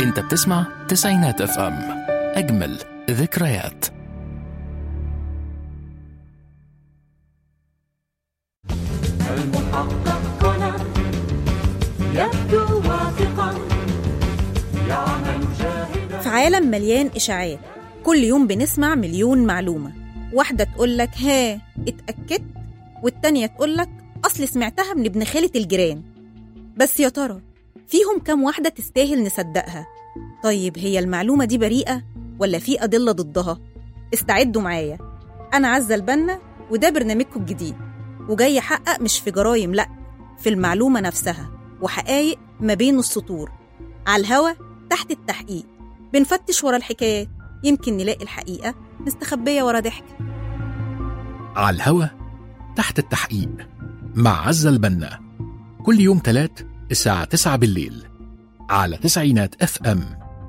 انت بتسمع تسعينات اف ام اجمل ذكريات المحقق كونان يبدو واثقا يعمل جاهدا في عالم مليان إشاعات كل يوم بنسمع مليون معلومة واحدة تقولك ها اتأكدت والتانية تقولك أصل سمعتها من ابن خالة الجيران بس يا ترى فيهم كام واحدة تستاهل نصدقها طيب هي المعلومة دي بريئة ولا في أدلة ضدها استعدوا معايا أنا عزة البنا وده برنامجكم الجديد وجاي أحقق مش في جرايم لأ في المعلومة نفسها وحقايق ما بين السطور على الهوا تحت التحقيق بنفتش ورا الحكايات يمكن نلاقي الحقيقة مستخبية ورا ضحك على الهوا تحت التحقيق مع عزة البنا كل يوم تلات الساعة 9 بالليل على تسعينات اف ام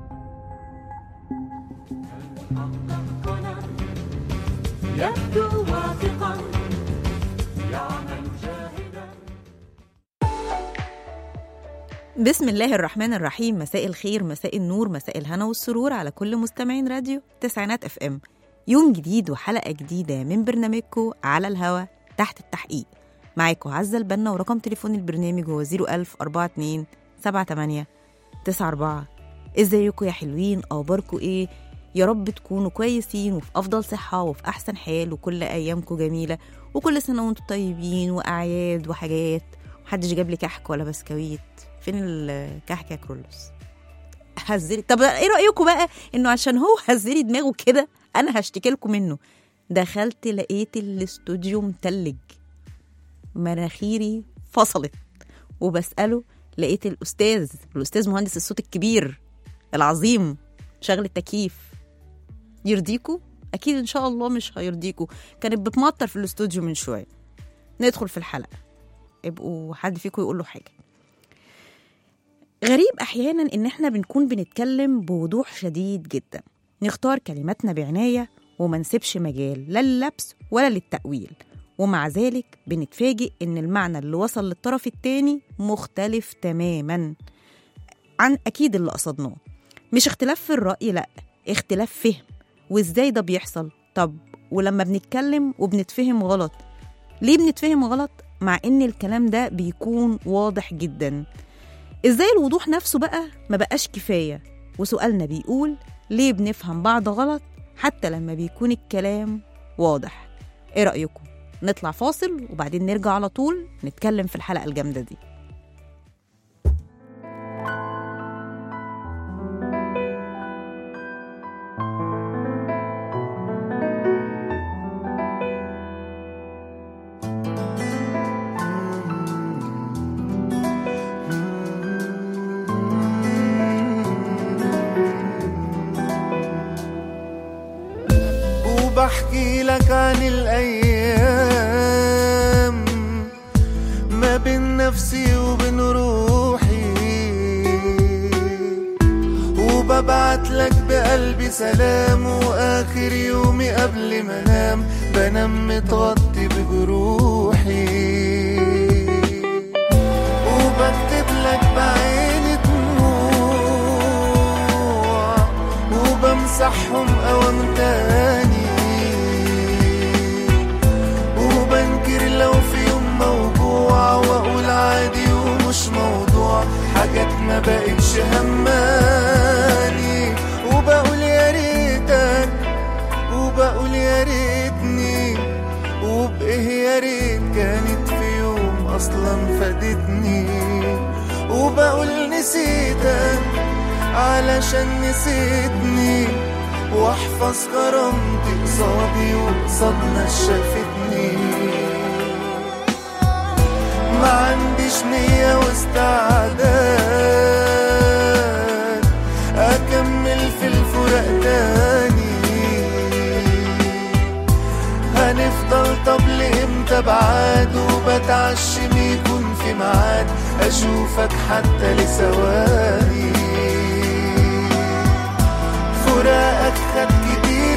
يبدو واثقا يعمل جاهدا بسم الله الرحمن الرحيم مساء الخير مساء النور مساء الهنا والسرور على كل مستمعين راديو تسعينات اف ام يوم جديد وحلقة جديدة من برنامجكم على الهوا تحت التحقيق معاكم عزة البنا ورقم تليفون البرنامج هو 01000 42 78 94 ازيكم يا حلوين اخباركم ايه يا رب تكونوا كويسين وفي افضل صحة وفي احسن حال وكل ايامكم جميلة وكل سنة وانتم طيبين واعياد وحاجات محدش جاب لي كحك ولا بسكويت فين الكحك يا كرولوس هزلي طب ايه رايكم بقى انه عشان هو هزلي دماغه كده انا هشتكي لكم منه دخلت لقيت الاستوديو متلج مناخيري فصلت وبساله لقيت الاستاذ الاستاذ مهندس الصوت الكبير العظيم شغل التكييف يرضيكوا اكيد ان شاء الله مش هيرضيكوا كانت بتمطر في الاستوديو من شويه ندخل في الحلقه ابقوا حد فيكم يقول له حاجه غريب احيانا ان احنا بنكون بنتكلم بوضوح شديد جدا نختار كلماتنا بعنايه وما نسيبش مجال لا لللبس ولا للتأويل ومع ذلك بنتفاجئ ان المعنى اللي وصل للطرف التاني مختلف تماما عن اكيد اللي قصدناه مش اختلاف في الرأي لا اختلاف فهم وازاي ده بيحصل طب ولما بنتكلم وبنتفهم غلط ليه بنتفهم غلط مع ان الكلام ده بيكون واضح جدا ازاي الوضوح نفسه بقى ما بقاش كفاية وسؤالنا بيقول ليه بنفهم بعض غلط حتى لما بيكون الكلام واضح ايه رأيكم نطلع فاصل وبعدين نرجع على طول نتكلم في الحلقة الجامدة دي وبحكي لك عن الأيام ما بين نفسي وبين روحي وببعت لك بقلبي سلام وآخر يومي قبل ما انام بنام متغطي بجروحي وبكتب لك بعيني دموع وبمسحهم أوام تاني وبنكر لو في يوم موجوع واقول عادي ومش موضوع حاجات ما بقتش هماني وبقول يا ريتك وبقول يا ريتني وبإيه يا ريت كانت في يوم أصلا فادتني وبقول نسيتك علشان نسيتني واحفظ كرامتي قصادي وقصاد ناس شافتني ما عنديش نية واستعداد أكمل في الفراق تاني هنفضل طب لإمتى بعاد وبتعشم يكون في ميعاد أشوفك حتى لثواني فراقك خد كتير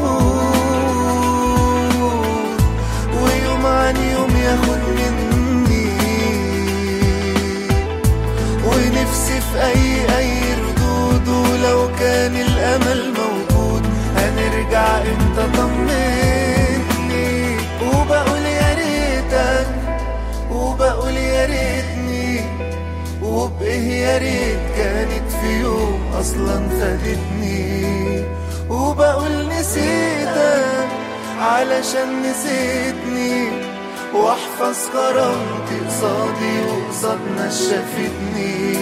مجهود ويوم عن يوم ياخد مني ونفسي في أي أي ردود الامل موجود هنرجع امتى طمني وبقول يا ريتك وبقول يا ريتني وبإيه يا ريت كانت في يوم أصلا فادتني وبقول نسيتك علشان نسيتني واحفظ كرامتي قصادي وقصاد ناس شافتني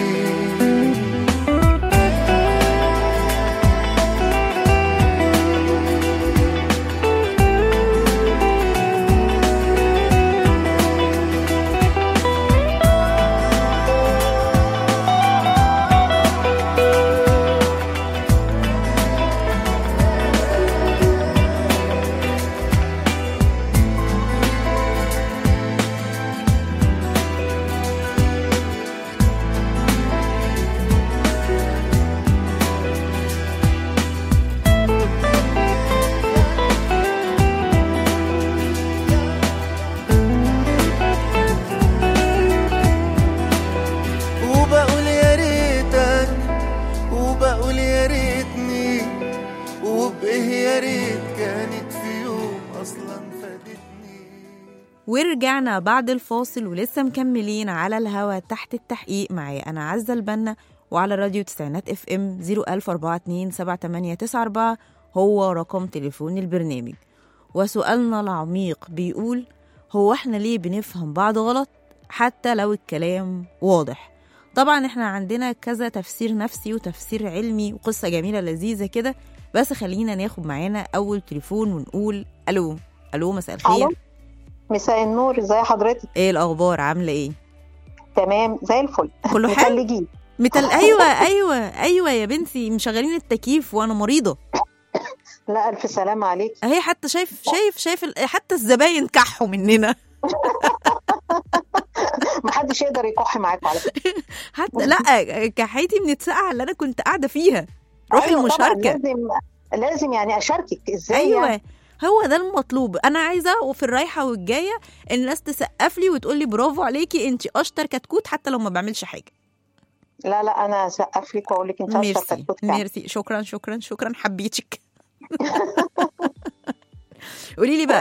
وبقول يا ريتك وبقول يا ريتني وبإيه يا ريت كانت في يوم أصلا فادتني ورجعنا بعد الفاصل ولسه مكملين على الهوا تحت التحقيق معايا أنا عزة البنا وعلى راديو تسعينات اف ام 01042 هو رقم تليفون البرنامج وسؤالنا العميق بيقول هو احنا ليه بنفهم بعض غلط حتى لو الكلام واضح طبعا احنا عندنا كذا تفسير نفسي وتفسير علمي وقصة جميلة لذيذة كده بس خلينا ناخد معانا أول تليفون ونقول ألو ألو مساء الخير ألو. مساء النور ازي حضرتك ايه الأخبار عاملة ايه تمام زي الفل كله حلو متلجين متل ايوه ايوه ايوه يا بنتي مشغلين التكييف وانا مريضه لا الف سلامة عليك اهي حتى شايف شايف شايف ال- حتى الزباين كحوا مننا محدش يقدر يكح معاكم على فكرة حتى لا كحيتي من السقعه اللي انا كنت قاعده فيها روحي أيوة طبعاً، المشاركه لازم لازم يعني اشاركك ازاي ايوه يعني؟ هو ده المطلوب انا عايزه وفي الرايحه والجايه الناس تسقف لي وتقول لي برافو عليكي انت اشطر كتكوت حتى لو ما بعملش حاجه لا لا انا اسقف لك واقول لك انت اشطر ميرسي كتكوت فعلا. ميرسي شكرا شكرا شكرا حبيتك قولي لي بقى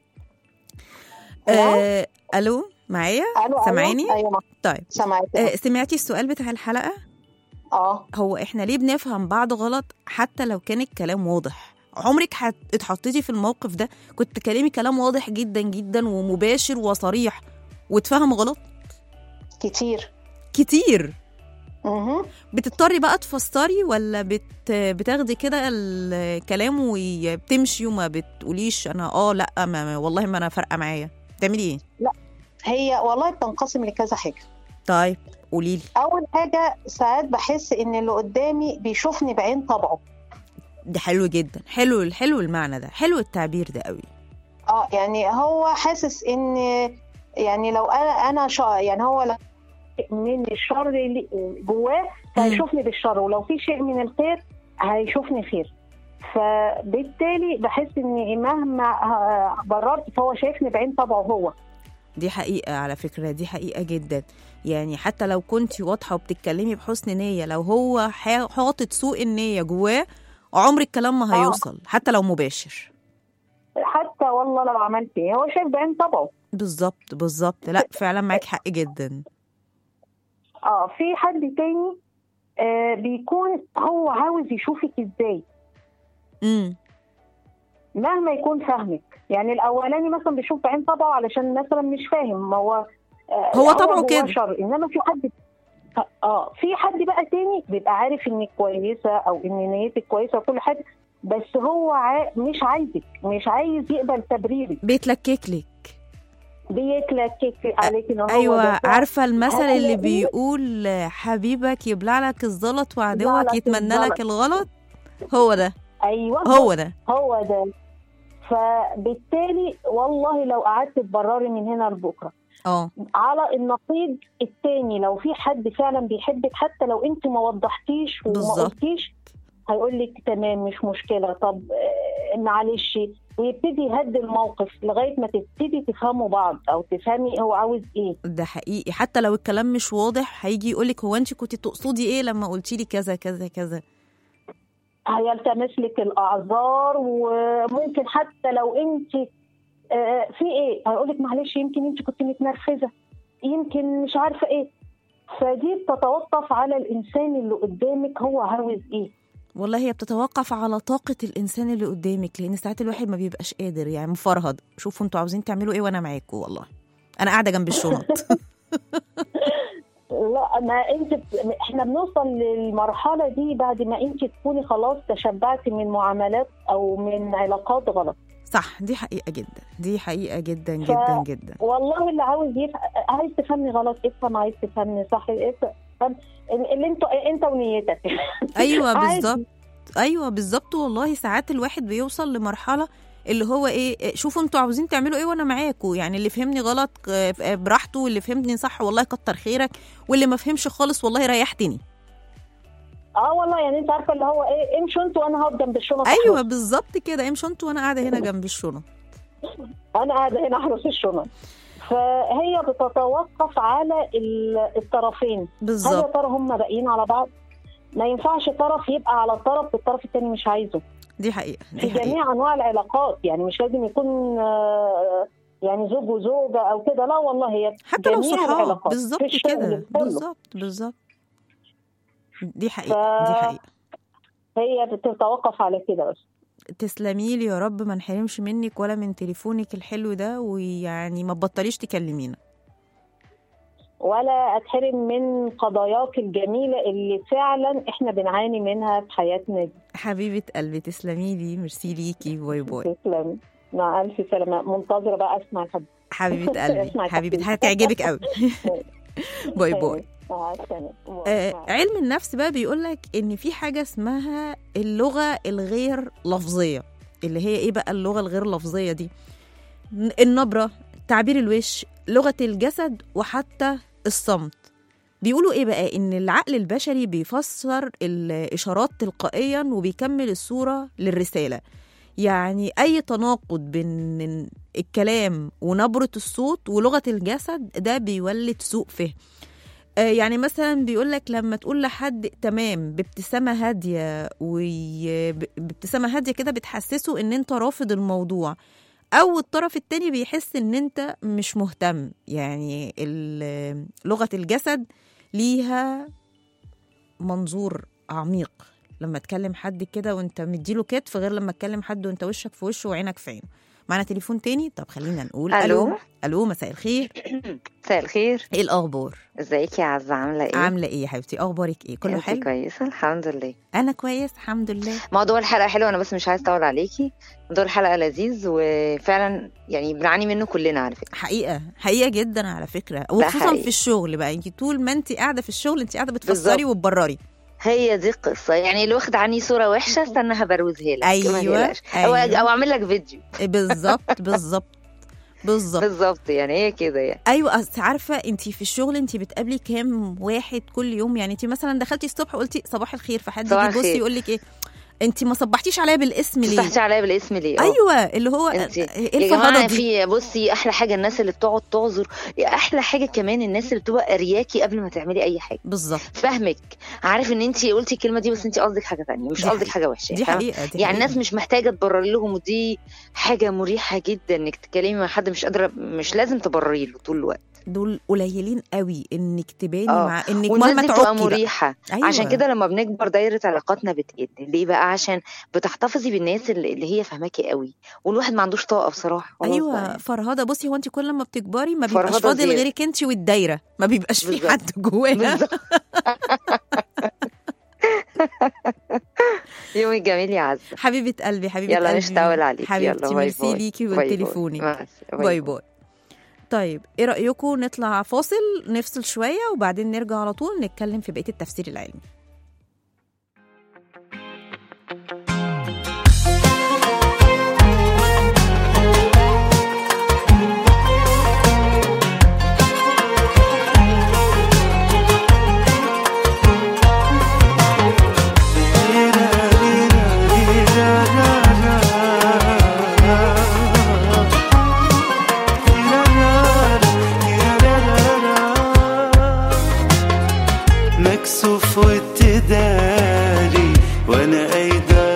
آه، الو معايا الو أيوة، سامعيني ايوه ما- طيب سامعاك آه، سمعتي السؤال بتاع الحلقه اه هو احنا ليه بنفهم بعض غلط حتى لو كان الكلام واضح عمرك حت... اتحطيتي في الموقف ده كنت تكلمي كلام واضح جدا جدا ومباشر وصريح واتفهم غلط كتير كتير مهم. بتضطري بقى تفسري ولا بت... بتاخدي كده الكلام وبتمشي وما بتقوليش انا اه لا ما ما- والله ما انا فارقه معايا بتعملي ايه هي والله بتنقسم لكذا حاجة طيب قولي لي اول حاجة ساعات بحس ان اللي قدامي بيشوفني بعين طبعه ده حلو جدا حلو حلو المعنى ده حلو التعبير ده قوي اه يعني هو حاسس ان يعني لو انا انا شا يعني هو لو من الشر اللي جواه هيشوفني بالشر ولو في شيء من الخير هيشوفني خير فبالتالي بحس ان مهما آه، بررت فهو شايفني بعين طبعه هو دي حقيقة على فكرة دي حقيقة جدا يعني حتى لو كنتي واضحة وبتتكلمي بحسن نية لو هو حا- حاطط سوء النية جواه عمر الكلام ما آه. هيوصل حتى لو مباشر حتى والله لو عملت ايه هو شايف بعين طبعه بالظبط بالظبط لا فعلا معاك حق جدا اه في حد تاني آه بيكون هو عاوز يشوفك ازاي امم مهما يكون فاهمك يعني الاولاني مثلا بيشوف بعين طبعه علشان مثلا مش فاهم ما هو آه، هو طبعه جواه كده. شر انما في حد اه في حد بقى تاني بيبقى عارف انك كويسه او ان نيتك كويسه وكل حاجه بس هو عا... مش عايزك مش عايز يقبل تبريرك بيتلكك لك بيتلكك عليك ان هو ايوه ده. عارفه المثل هتلاقيه- اللي بيقول حبيبك يبلع لك الزلط يبلع وعدوك لك يتمنى الزلط. لك الغلط هو ده ايوه هو ده هو ده فبالتالي والله لو قعدت تبرري من هنا لبكره اه على النقيض التاني لو في حد فعلا بيحبك حتى لو انت ما وضحتيش وما بالظبط. قلتيش هيقول لك تمام مش مشكله طب آه، معلش ويبتدي يهدي الموقف لغايه ما تبتدي تفهموا بعض او تفهمي هو عاوز ايه ده حقيقي حتى لو الكلام مش واضح هيجي يقولك هو انت كنت تقصدي ايه لما قلتي لي كذا كذا كذا هيلتمس لك الاعذار وممكن حتى لو انت آه، في ايه هيقول لك معلش يمكن انت كنت متنرفزه يمكن مش عارفه ايه فدي بتتوقف على الانسان اللي قدامك هو عاوز ايه والله هي بتتوقف على طاقة الإنسان اللي قدامك لأن ساعات الواحد ما بيبقاش قادر يعني مفرهد شوفوا انتوا عاوزين تعملوا ايه وأنا معاكم والله أنا قاعدة جنب الشنط لا ما انت ب- احنا بنوصل للمرحله دي بعد ما انت تكوني خلاص تشبعتي من معاملات او من علاقات غلط صح دي حقيقة جدا دي حقيقة جدا ف- جدا جدا والله اللي عاوز يف... عايز تفهمني غلط افهم عايز تفهمني صح افهم اللي انت انت ونيتك أيوة عادي. بالظبط أيوة بالظبط والله ساعات الواحد بيوصل لمرحلة اللي هو ايه إيه، شوفوا انتوا عاوزين تعملوا ايه وانا معاكم يعني اللي فهمني غلط آه، آه، براحته واللي فهمني صح والله كتر خيرك واللي ما فهمش خالص والله ريحتني اه والله يعني انت عارفه اللي هو ايه امشوا انتوا وانا هقعد جنب الشنط ايوه أحرس. بالظبط كده امشوا انتوا وانا قاعده هنا جنب الشنط انا قاعده هنا احرس الشنط فهي بتتوقف على ال- الطرفين هل يا بالظبط ترى هم باقيين على بعض ما ينفعش طرف يبقى على طرف والطرف التاني مش عايزه دي حقيقه في دي حقيقه جميع انواع العلاقات يعني مش لازم يكون آه، يعني زوج وزوجه او كده لا والله هي حتى لو جميع صحاب العلاقات. بالظبط في الشغل كده كله. بالظبط بالظبط دي حقيقه دي ف- حقيقه هي بتتوقف على كده بس تسلمي لي يا رب ما نحرمش منك ولا من تليفونك الحلو ده ويعني ما تبطليش تكلمينا ولا اتحرم من قضاياك الجميله اللي فعلا احنا بنعاني منها في حياتنا دي حبيبه قلبي تسلمي لي ميرسي ليكي باي باي تسلم مع الف سلامه منتظره بقى اسمع الحب حبيبه قلبي اسمع حبيبه التحليل. هتعجبك قوي باي باي مع السلامه آه مع علم النفس بقى بيقولك ان في حاجه اسمها اللغه الغير لفظيه اللي هي ايه بقى اللغه الغير لفظيه دي ن- النبره تعبير الوش لغه الجسد وحتى الصمت بيقولوا ايه بقى ان العقل البشري بيفسر الاشارات تلقائيا وبيكمل الصوره للرساله يعني اي تناقض بين الكلام ونبره الصوت ولغه الجسد ده بيولد سوء فهم آه، يعني مثلا بيقول لك لما تقول لحد تمام بابتسامه هاديه وبابتسامه هاديه كده بتحسسه ان انت رافض الموضوع او الطرف التاني بيحس ان انت مش مهتم يعني ال- لغه الجسد ليها منظور عميق لما تكلم حد كده وانت مديله كتف غير لما تكلم حد وانت وشك في وشه وعينك في عينه معانا تليفون تاني طب خلينا نقول ألو. الو الو مساء الخير مساء الخير ايه الاخبار ازيك يا عزة عاملة ايه؟ عامله ايه يا حبيبتي اخبارك ايه كله انتي حلو كويسة الحمد لله انا كويس الحمد لله موضوع الحلقة حلو انا بس مش عايز اطول عليكي موضوع الحلقة لذيذ وفعلا يعني بنعاني منه كلنا على فكرة حقيقه حقيقه جدا على فكره وخصوصا حقيقي. في الشغل بقى انت طول ما انت قاعده في الشغل انت قاعده بالظبط. بتفسري وتبرري هي دي القصة يعني اللي واخد عني صورة وحشة استنى هبروزها لك ما أيوة، تقلقش. او أيوة. او اعمل لك فيديو بالظبط بالظبط بالظبط بالظبط يعني هي كده يعني ايوه أصل عارفه انت في الشغل انت بتقابلي كام واحد كل يوم يعني انت مثلا دخلتي الصبح قلتي صباح الخير فحد صباح يجي يبص الخير. يقول لك ايه انت ما صبحتيش عليا بالاسم ليه تفتحتي عليا بالاسم ليه آه. ايوه اللي هو انتي- ايه يا جماعه الفضاضه دي في بصي احلى حاجه الناس اللي بتقعد تعذر احلى حاجه كمان الناس اللي بتبقى ارياكي قبل ما تعملي اي حاجه بالظبط فاهمك عارف ان انت قلتي الكلمه دي بس انت قصدك حاجه تانية مش دي قصدك حقيقة. حاجه وحشه دي فاهمة؟ حقيقه دي يعني الناس حقيقة. مش محتاجه تبرري لهم ودي حاجه مريحه جدا انك تتكلمي مع حد مش قادره مش لازم تبرري له طول الوقت دول قليلين قوي انك تباني آه. مع انك والناس مهما دي بتبقى تعكي بقى. مريحه أيوة. عشان كده لما بنكبر دايره علاقاتنا بتقل ليه بقى عشان بتحتفظي بالناس اللي اللي هي فاهماكي قوي والواحد ما عندوش طاقه بصراحه خلاص بقى ايوه يعني. فرهده بصي هو انت كل ما بتكبري ما بيبقاش فرهدة فاضل زيادة. غيرك انت والدايره ما بيبقاش في بالظبط. حد جواها بالظبط. يومك جميل يا عزه حبيبه قلبي حبيبه يلا قلبي مش طول عليك حبيبتي يلا باي ميرسي باي ليكي باي باي. ولتليفونك مع الس- باي باي طيب ايه رايكم نطلع فاصل نفصل شويه وبعدين نرجع على طول نتكلم في بقيه التفسير العلمي مكسوف وتداري وانا قايدة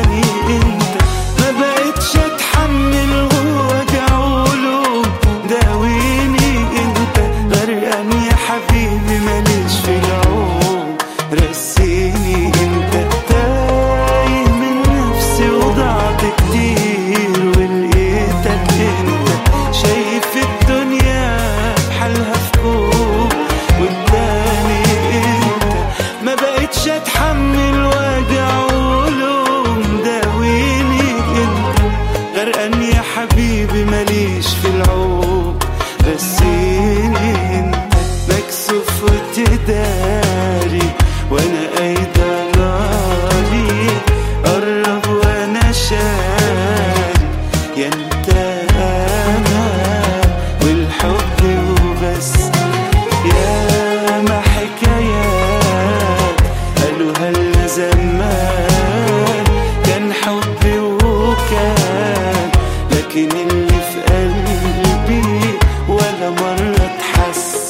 والتاني انت ما بقتش اتحمل وجع وقلوب داويني انت غرقان يا حبيبي ماليش في العوم رسيني انت تايه من نفسي وضعت كتير ولقيتك انت شايف الدنيا بحالها في كوب والتاني انت ما بقتش اتحمل وجع ولوم داويني انت غرقان يا حبيبي ماليش في العوم رسيني انت مكسوف وتداري وانا قايدة ناري قرب وانا شاري يا انت انا والحب وبس يا ما حكايات قالوها لنا زمان كان حبي وكان لكن اللي في قلبي ولا مرة اتحس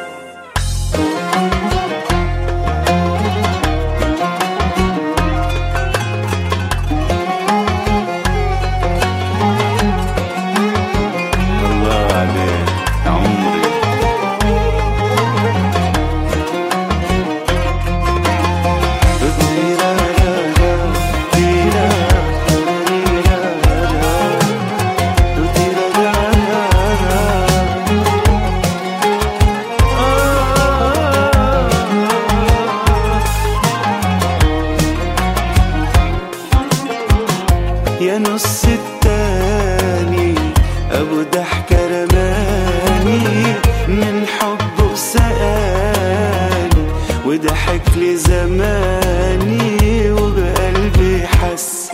الله عليك عمري يا نص التاني ابو ضحكة رماني من حبه سألني وضحك لي زماني وبقلبي حس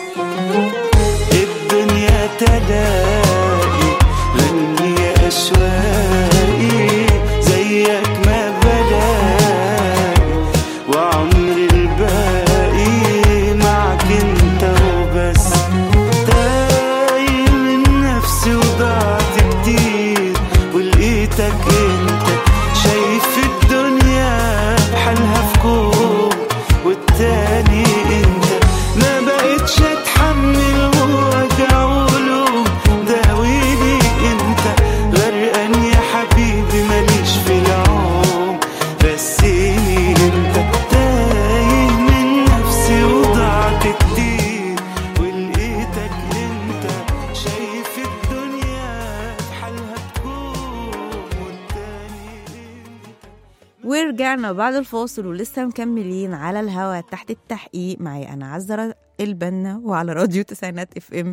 الدنيا تلاقي غني يا اشواقي زيك ما بلاقي وعمري الباقي معك انت وبس تايه من نفسي وضعت كتير ولقيتك انت شايف الدنيا بحالها في كوب والتاني انت ما بقتش اتحمل وجع ولوم داويني انت غرقان يا حبيبي ماليش في العوم رسيني انت تايه من نفسي وضعت كتير ولقيتك انت شايف الدنيا بحالها تكون والتاني انت ورجعنا بعد الفاصل ولسه مكملين على الهوا تحت التحقيق معي انا عزة البنا وعلى راديو تسعينات اف ام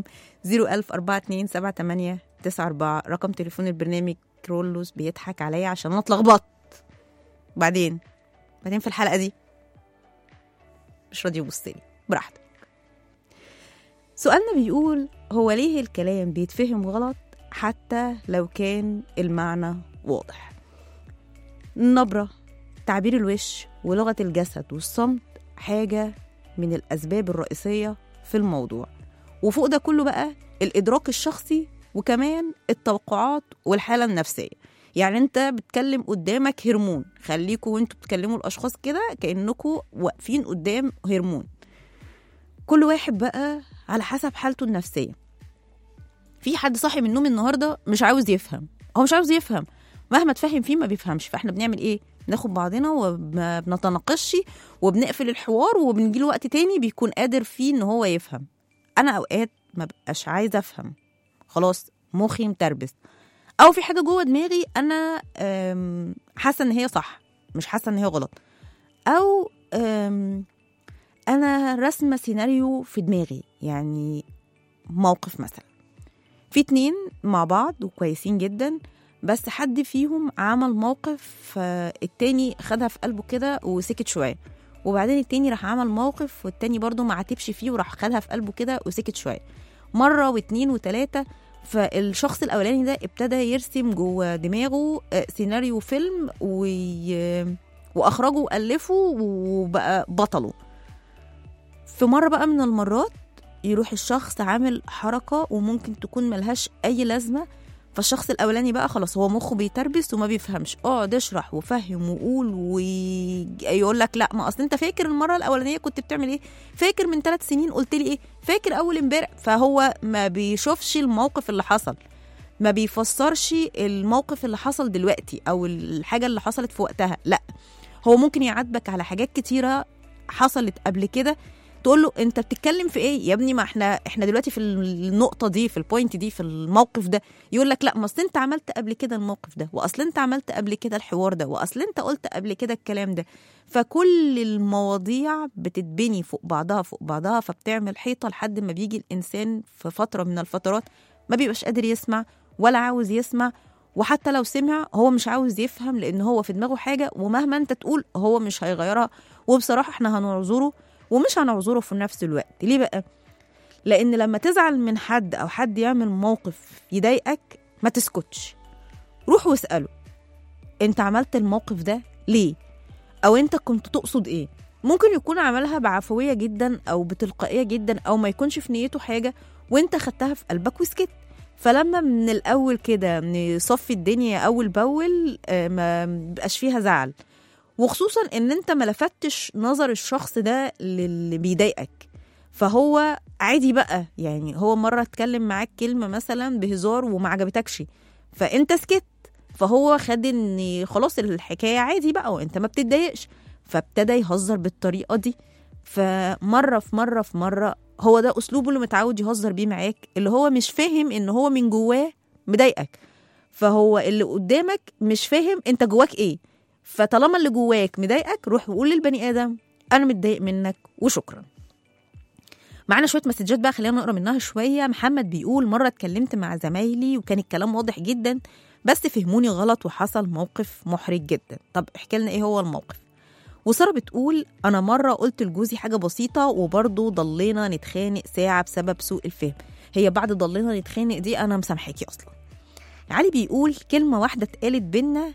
0104278 رقم تليفون البرنامج كرولوس بيضحك عليا عشان انا اتلخبطت بعدين بعدين في الحلقه دي مش راضي يبص لي براحتك سؤالنا بيقول هو ليه الكلام بيتفهم غلط حتى لو كان المعنى واضح النبرة تعبير الوش ولغة الجسد والصمت حاجة من الأسباب الرئيسية في الموضوع وفوق ده كله بقى الإدراك الشخصي وكمان التوقعات والحالة النفسية يعني انت بتكلم قدامك هرمون خليكوا وانتوا بتكلموا الأشخاص كده كأنكوا واقفين قدام هرمون كل واحد بقى على حسب حالته النفسية في حد صاحي من النوم النهاردة مش عاوز يفهم هو مش عاوز يفهم مهما تفهم فيه ما بيفهمش فاحنا بنعمل ايه بناخد بعضنا وما بنتناقشش وبنقفل الحوار وبنجي له وقت تاني بيكون قادر فيه ان هو يفهم انا اوقات ما بقاش عايزه افهم خلاص مخي متربس او في حاجه جوه دماغي انا أم، حاسه ان هي صح مش حاسه ان هي غلط او أم، انا رسمه سيناريو في دماغي يعني موقف مثلا في اتنين مع بعض وكويسين جدا بس حد فيهم عمل موقف فالتاني خدها في قلبه كده وسكت شويه وبعدين التاني راح عمل موقف والتاني برضه ما عاتبش فيه وراح خدها في قلبه كده وسكت شويه مره واتنين وتلاته فالشخص الاولاني ده ابتدى يرسم جوه دماغه آه، سيناريو فيلم وي... واخرجه والفه وبقى بطله في مره بقى من المرات يروح الشخص عامل حركه وممكن تكون ملهاش اي لازمه فالشخص الاولاني بقى خلاص هو مخه بيتربس وما بيفهمش اقعد اشرح وفهم وقول ويقول لك لا ما اصل انت فاكر المره الاولانيه كنت بتعمل ايه فاكر من ثلاث سنين قلت لي ايه فاكر اول امبارح فهو ما بيشوفش الموقف اللي حصل ما بيفسرش الموقف اللي حصل دلوقتي او الحاجه اللي حصلت في وقتها لا هو ممكن يعاتبك على حاجات كتيره حصلت قبل كده تقول له انت بتتكلم في ايه يا ابني ما احنا احنا دلوقتي في النقطه دي في البوينت دي في الموقف ده يقول لك لا ما اصل انت عملت قبل كده الموقف ده واصل انت عملت قبل كده الحوار ده واصل انت قلت قبل كده الكلام ده فكل المواضيع بتتبني فوق بعضها فوق بعضها فبتعمل حيطه لحد ما بيجي الانسان في فتره من الفترات ما بيبقاش قادر يسمع ولا عاوز يسمع وحتى لو سمع هو مش عاوز يفهم لان هو في دماغه حاجه ومهما انت تقول هو مش هيغيرها وبصراحه احنا هنعذره ومش هنعذره في نفس الوقت ليه بقى لان لما تزعل من حد او حد يعمل موقف يضايقك ما تسكتش روح واساله انت عملت الموقف ده ليه او انت كنت تقصد ايه ممكن يكون عملها بعفويه جدا او بتلقائيه جدا او ما يكونش في نيته حاجه وانت خدتها في قلبك وسكت فلما من الاول كده نصفي الدنيا اول باول آه، ما بيبقاش فيها زعل وخصوصا ان انت ما لفتش نظر الشخص ده للي بيضايقك فهو عادي بقى يعني هو مره اتكلم معاك كلمه مثلا بهزار وما عجبتكش فانت سكت فهو خد ان خلاص الحكايه عادي بقى وانت ما بتتضايقش فابتدى يهزر بالطريقه دي فمره في مره في مره هو ده اسلوبه اللي متعود يهزر بيه معاك اللي هو مش فاهم ان هو من جواه مضايقك فهو اللي قدامك مش فاهم انت جواك ايه فطالما اللي جواك مضايقك روح وقول للبني ادم انا متضايق منك وشكرا معانا شويه مسجات بقى خلينا نقرا منها شويه محمد بيقول مره اتكلمت مع زمايلي وكان الكلام واضح جدا بس فهموني غلط وحصل موقف محرج جدا طب احكي لنا ايه هو الموقف وساره بتقول انا مره قلت لجوزي حاجه بسيطه وبرضه ضلينا نتخانق ساعه بسبب سوء الفهم هي بعد ضلينا نتخانق دي انا مسامحاكي اصلا علي بيقول كلمه واحده اتقالت بينا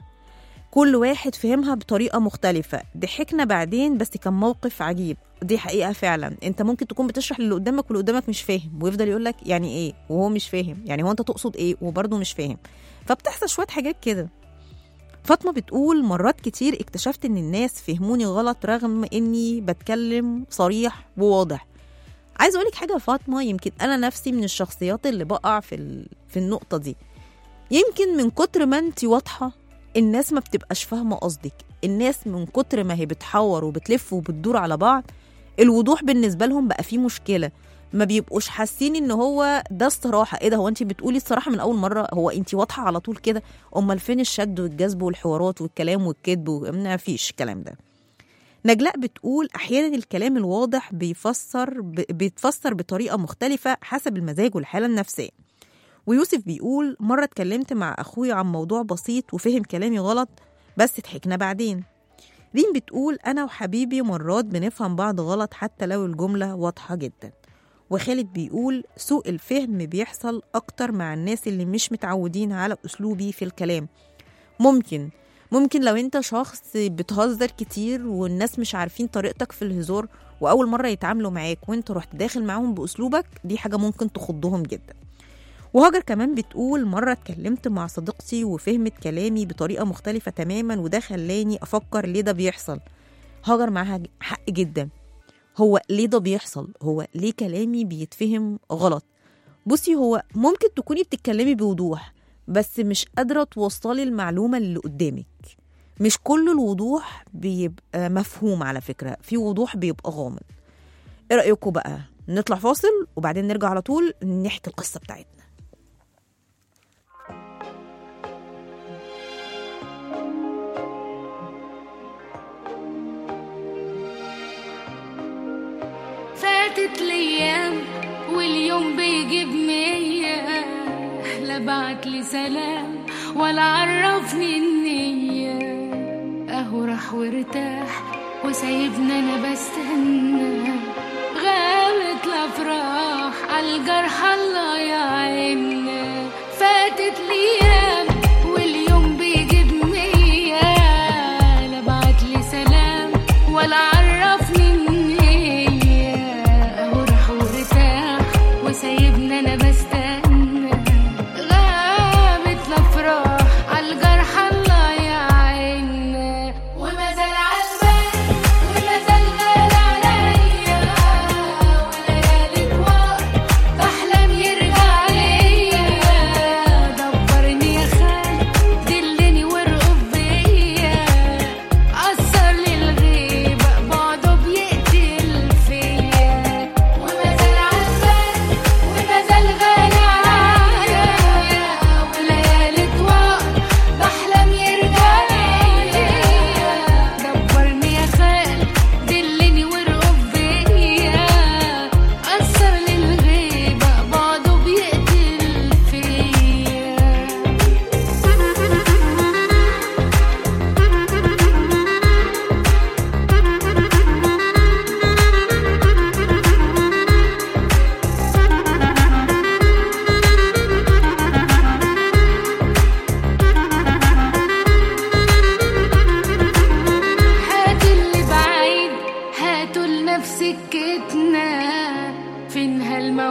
كل واحد فهمها بطريقه مختلفه ضحكنا بعدين بس كان موقف عجيب دي حقيقه فعلا انت ممكن تكون بتشرح للي قدامك واللي قدامك مش فاهم ويفضل يقول لك يعني ايه وهو مش فاهم يعني هو انت تقصد ايه وبرضه مش فاهم فبتحصل شويه حاجات كده فاطمه بتقول مرات كتير اكتشفت ان الناس فهموني غلط رغم اني بتكلم صريح وواضح عايزه اقولك حاجه يا فاطمه يمكن انا نفسي من الشخصيات اللي بقع في ال... في النقطه دي يمكن من كتر ما انت واضحه الناس ما بتبقاش فاهمه قصدك الناس من كتر ما هي بتحور وبتلف وبتدور على بعض الوضوح بالنسبه لهم بقى فيه مشكله ما بيبقوش حاسين ان هو ده الصراحه ايه ده هو انت بتقولي الصراحه من اول مره هو انت واضحه على طول كده امال فين الشد والجذب والحوارات والكلام والكذب ما فيش الكلام ده نجلاء بتقول احيانا الكلام الواضح بيفسر ب... بيتفسر بطريقه مختلفه حسب المزاج والحاله النفسيه ويوسف بيقول مره اتكلمت مع اخويا عن موضوع بسيط وفهم كلامي غلط بس ضحكنا بعدين ريم بتقول انا وحبيبي مرات بنفهم بعض غلط حتى لو الجمله واضحه جدا وخالد بيقول سوء الفهم بيحصل أكتر مع الناس اللي مش متعودين على أسلوبي في الكلام ممكن ممكن لو انت شخص بتهزر كتير والناس مش عارفين طريقتك في الهزار وأول مرة يتعاملوا معاك وانت رحت داخل معاهم بأسلوبك دي حاجة ممكن تخضهم جدا وهاجر كمان بتقول مرة اتكلمت مع صديقتي وفهمت كلامي بطريقة مختلفة تماما وده خلاني أفكر ليه ده بيحصل هاجر معاها حق جدا هو ليه ده بيحصل هو ليه كلامي بيتفهم غلط بصي هو ممكن تكوني بتتكلمي بوضوح بس مش قادرة توصلي المعلومة اللي قدامك مش كل الوضوح بيبقى مفهوم على فكرة في وضوح بيبقى غامض ايه رأيكم بقى نطلع فاصل وبعدين نرجع على طول نحكي القصة بتاعتنا فاتت الايام واليوم بيجيب مية لا بعت لي سلام ولا عرفني النية اهو راح وارتاح وسايبني انا بستنى غابت الافراح عالجرح الله يعيننا فاتت الايام واليوم بيجيب مية لا بعت لي سلام ولا عرفني النية اهو راح وارتاح وسايبني انا بستنى غابت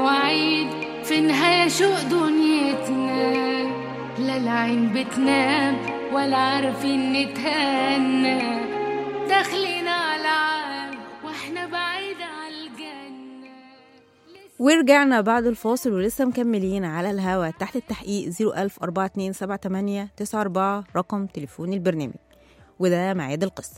مواعيد في نهاية شوق دنيتنا لا العين بتنام ولا عارفين نتهنى داخلين على عام واحنا بعيد عن الجنة ورجعنا بعد الفاصل ولسه مكملين على الهوا تحت التحقيق 010427894 رقم تليفون البرنامج وده ميعاد القصة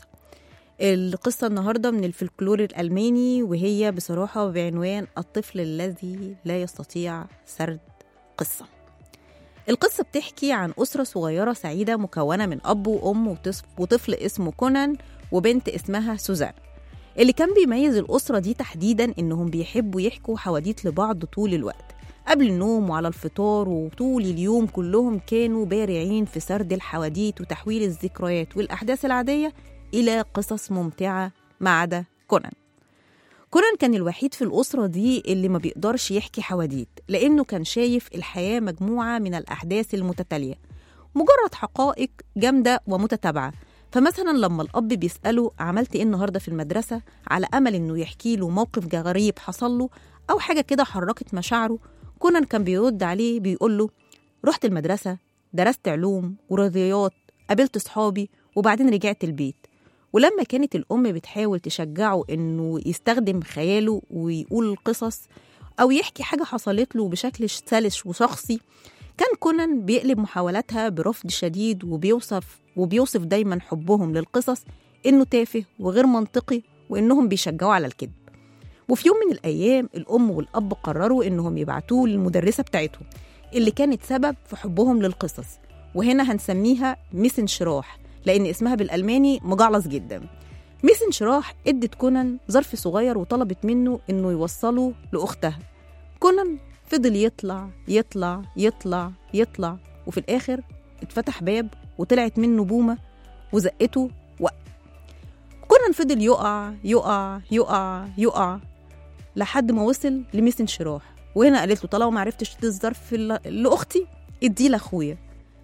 القصة النهاردة من الفلكلور الألماني وهي بصراحة بعنوان الطفل الذي لا يستطيع سرد قصة القصة بتحكي عن أسرة صغيرة سعيدة مكونة من أب وأم وطف- وطفل اسمه كونان وبنت اسمها سوزان اللي كان بيميز الأسرة دي تحديدا إنهم بيحبوا يحكوا حواديت لبعض طول الوقت قبل النوم وعلى الفطار وطول اليوم كلهم كانوا بارعين في سرد الحواديت وتحويل الذكريات والأحداث العادية إلى قصص ممتعة ما عدا كونان كونان كان الوحيد في الأسرة دي اللي ما بيقدرش يحكي حواديت لأنه كان شايف الحياة مجموعة من الأحداث المتتالية مجرد حقائق جامدة ومتتابعة فمثلا لما الأب بيسأله عملت إيه النهاردة في المدرسة على أمل إنه يحكي له موقف غريب حصل له أو حاجة كده حركت مشاعره كونان كان بيرد عليه بيقول له رحت المدرسة درست علوم ورياضيات قابلت صحابي وبعدين رجعت البيت ولما كانت الأم بتحاول تشجعه إنه يستخدم خياله ويقول قصص أو يحكي حاجة حصلت له بشكل سلس وشخصي كان كونان بيقلب محاولاتها برفض شديد وبيوصف وبيوصف دايما حبهم للقصص إنه تافه وغير منطقي وإنهم بيشجعوا على الكذب وفي يوم من الأيام الأم والأب قرروا إنهم يبعتوه للمدرسة بتاعتهم اللي كانت سبب في حبهم للقصص وهنا هنسميها ميس انشراح لأن اسمها بالألماني مجعلص جدا ميس انشراح ادت كونان ظرف صغير وطلبت منه إنه يوصله لأختها كونان فضل يطلع يطلع يطلع يطلع وفي الآخر اتفتح باب وطلعت منه بومة وزقته وقع كونان فضل يقع يقع يقع يقع لحد ما وصل لميس انشراح وهنا قالت له طالما ما عرفتش تدي الظرف ل- لاختي اديه لاخويا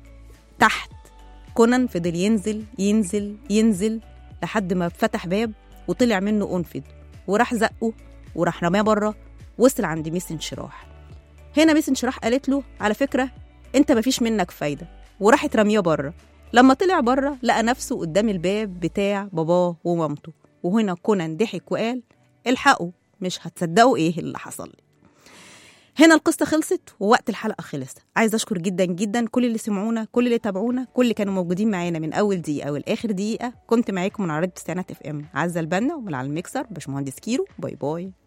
تحت كونان فضل ينزل ينزل ينزل لحد ما فتح باب وطلع منه انفذ وراح زقه وراح رماه بره وصل عند ميس انشراح هنا ميس انشراح قالت له على فكره انت مفيش منك فايده وراحت رميه بره لما طلع بره لقى نفسه قدام الباب بتاع باباه ومامته وهنا كونان ضحك وقال الحقوا مش هتصدقوا ايه اللي حصل لي هنا القصة خلصت ووقت الحلقة خلص عايز أشكر جدا جدا كل اللي سمعونا كل اللي تابعونا كل اللي كانوا موجودين معانا من أول دقيقة والآخر دقيقة كنت معاكم من عرض تسعينات اف ام عزة البنا ومن على الميكسر باشمهندس كيرو باي باي